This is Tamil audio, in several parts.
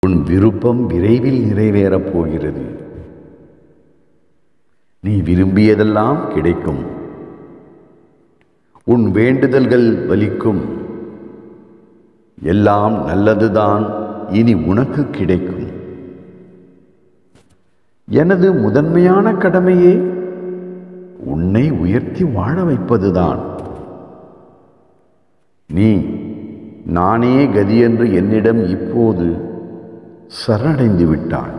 உன் விருப்பம் விரைவில் நிறைவேறப் போகிறது நீ விரும்பியதெல்லாம் கிடைக்கும் உன் வேண்டுதல்கள் பலிக்கும் எல்லாம் நல்லதுதான் இனி உனக்கு கிடைக்கும் எனது முதன்மையான கடமையே உன்னை உயர்த்தி வாழ வைப்பதுதான் நீ நானே கதி என்று என்னிடம் இப்போது சரணடைந்து விட்டாய்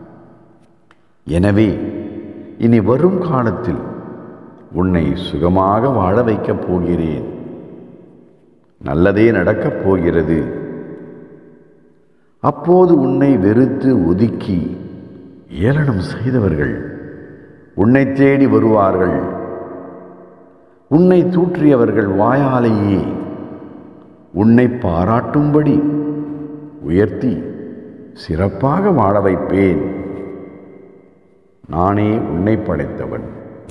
எனவே இனி வரும் காலத்தில் உன்னை சுகமாக வாழ வைக்கப் போகிறேன் நல்லதே நடக்கப் போகிறது அப்போது உன்னை வெறுத்து ஒதுக்கி ஏளனம் செய்தவர்கள் உன்னை தேடி வருவார்கள் உன்னை தூற்றியவர்கள் வாயாலேயே உன்னை பாராட்டும்படி உயர்த்தி சிறப்பாக வாழ வைப்பேன் நானே உன்னை படைத்தவன்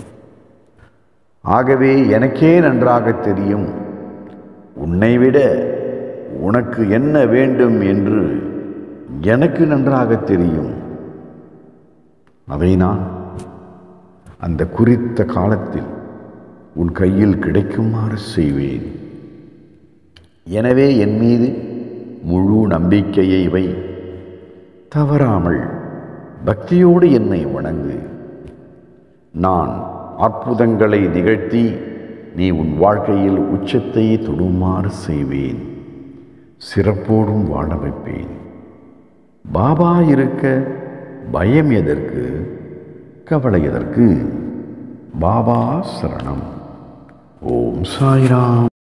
ஆகவே எனக்கே நன்றாக தெரியும் உன்னை விட உனக்கு என்ன வேண்டும் என்று எனக்கு நன்றாக தெரியும் அதை நான் அந்த குறித்த காலத்தில் உன் கையில் கிடைக்குமாறு செய்வேன் எனவே என் மீது முழு நம்பிக்கையை வை தவறாமல் பக்தியோடு என்னை வணங்கு நான் அற்புதங்களை நிகழ்த்தி நீ உன் வாழ்க்கையில் உச்சத்தை தொடுமாறு செய்வேன் சிறப்போடும் வாழ வைப்பேன் பாபா இருக்க பயம் எதற்கு கவலை எதற்கு பாபா சரணம் ஓம் சாய்ராம்